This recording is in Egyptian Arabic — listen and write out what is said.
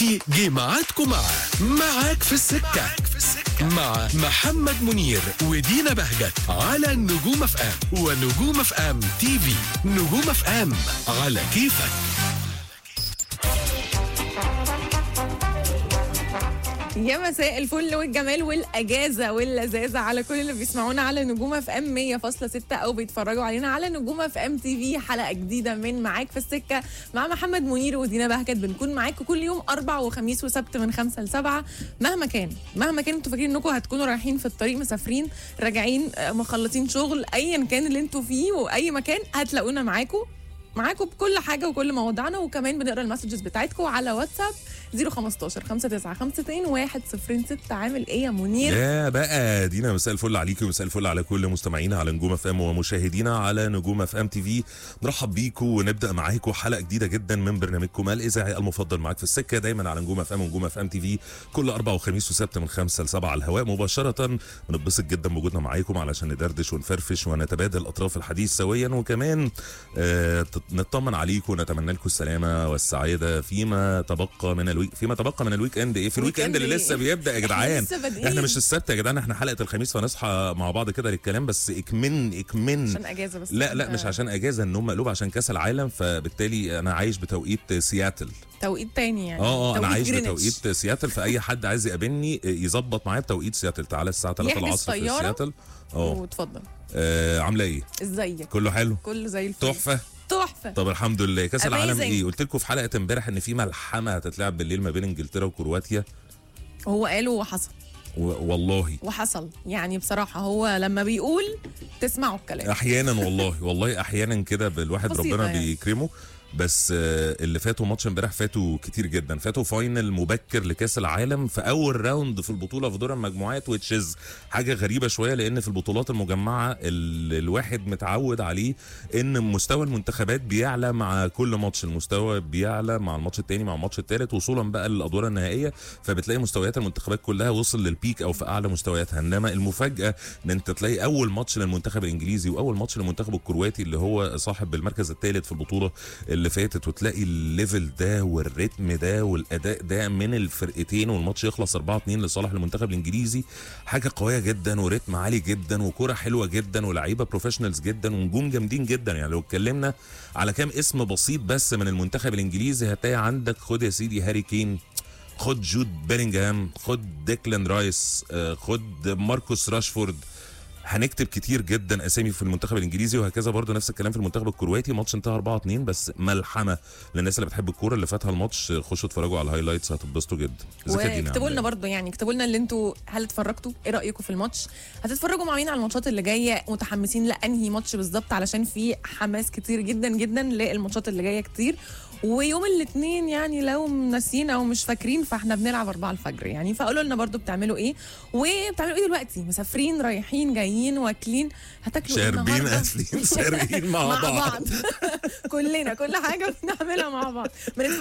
في جماعتكم مع معاك في السكة مع محمد منير ودينا بهجت على نجوم اف ام ونجوم اف ام تي في نجوم اف ام على كيفك يا مساء الفل والجمال والاجازه واللذاذه على كل اللي بيسمعونا على نجوم اف ام 100.6 او بيتفرجوا علينا على نجوم اف ام تي في حلقه جديده من معاك في السكه مع محمد منير ودينا بهجت بنكون معاكم كل يوم اربع وخميس وسبت من خمسة لسبعة مهما كان مهما كان انتوا فاكرين انكم هتكونوا رايحين في الطريق مسافرين راجعين آه، مخلصين شغل ايا كان اللي انتوا فيه واي مكان هتلاقونا معاكم معاكم بكل حاجه وكل مواضيعنا وكمان بنقرا المسجز بتاعتكم على واتساب 015 5952 106 عامل ايه يا منير؟ يا بقى دينا مساء الفل عليكم ومساء الفل على كل مستمعينا على نجوم اف ام ومشاهدينا على نجوم اف ام تي في نرحب بيكم ونبدا معاكم حلقه جديده جدا من برنامجكم الاذاعي المفضل معاك في السكه دايما على نجوم اف ام ونجوم اف ام تي في كل اربع وخميس وسبت من خمسة لسبعة على الهواء مباشره بنتبسط جدا بوجودنا معاكم علشان ندردش ونفرفش ونتبادل اطراف الحديث سويا وكمان آه تط- نطمن عليكم ونتمنى لكم السلامه والسعاده فيما تبقى من الويك فيما تبقى من الويك اند ايه في الويك اند اللي إيه؟ لسه بيبدا يا إحنا جدعان لسه بادئين. احنا مش السبت يا جدعان احنا حلقه الخميس فنصحى مع بعض كده للكلام بس اكمن اكمن عشان اجازه بس لا لا أنت- مش عشان اجازه النوم مقلوب عشان كاس العالم فبالتالي انا عايش بتوقيت سياتل توقيت تاني يعني اه اه انا توقيت عايش جرينتش. بتوقيت سياتل فاي حد عايز يقابلني يظبط معايا بتوقيت سياتل تعالى الساعه 3 يحجز العصر في طيارة. سياتل اه واتفضل آه، عامله ايه ازيك كله حلو كله زي الفل تحفه تحفه طب الحمد لله كاس العالم Amazing. ايه قلت لكم في حلقه امبارح ان في ملحمه هتتلعب بالليل ما بين انجلترا وكرواتيا هو قاله وحصل و- والله وحصل يعني بصراحه هو لما بيقول تسمعوا الكلام احيانا والله والله احيانا كده بالواحد بسيطة ربنا يعني. بيكرمه بس آه، اللي فاتوا ماتش امبارح فاتوا كتير جدا فاتوا فاينل مبكر لكاس العالم في اول راوند في البطوله في دور المجموعات وتشيز حاجه غريبه شويه لان في البطولات المجمعه ال- الواحد متعود عليه ان مستوى المنتخبات بيعلى مع كل ماتش المستوى بيعلى مع الماتش التاني مع الماتش التالت وصولا بقى للادوار النهائيه فبتلاقي مستويات المنتخبات كلها وصل للبيك او في اعلى مستوياتها انما المفاجاه ان انت تلاقي اول ماتش للمنتخب الانجليزي واول ماتش للمنتخب الكرواتي اللي هو صاحب المركز الثالث في البطوله اللي فاتت وتلاقي الليفل ده والريتم ده والاداء ده من الفرقتين والماتش يخلص 4 2 لصالح المنتخب الانجليزي حاجه قويه جدا وريتم عالي جدا وكره حلوه جدا ولاعيبه بروفيشنالز جدا ونجوم جامدين جدا يعني لو اتكلمنا على كام اسم بسيط بس من المنتخب الانجليزي هتلاقي عندك خد يا سيدي هاري كين خد جود بيلينغهام خد ديكلان رايس آه، خد ماركوس راشفورد هنكتب كتير جدا اسامي في المنتخب الانجليزي وهكذا برضو نفس الكلام في المنتخب الكرواتي ماتش انتهى 4 2 بس ملحمه للناس اللي بتحب الكوره اللي فاتها الماتش خشوا اتفرجوا على الهايلايتس هتتبسطوا جدا ازيك يا دينا؟ واكتبوا عاملة لنا إيه؟ برضو يعني اكتبوا لنا اللي انتوا هل اتفرجتوا ايه رايكم في الماتش هتتفرجوا مع مين على الماتشات اللي جايه متحمسين لانهي ماتش بالظبط علشان في حماس كتير جدا جدا للماتشات اللي جايه كتير ويوم الاثنين يعني لو ناسيين او مش فاكرين فاحنا بنلعب 4 الفجر يعني فقولوا لنا برضو بتعملوا ايه وبتعملوا ايه دلوقتي مسافرين رايحين جايين واكلين هتاكلوا ايه شاربين النهاردة؟ قافلين سارقين مع مع بعض بعض كلنا كل حاجه بنعملها مع بعض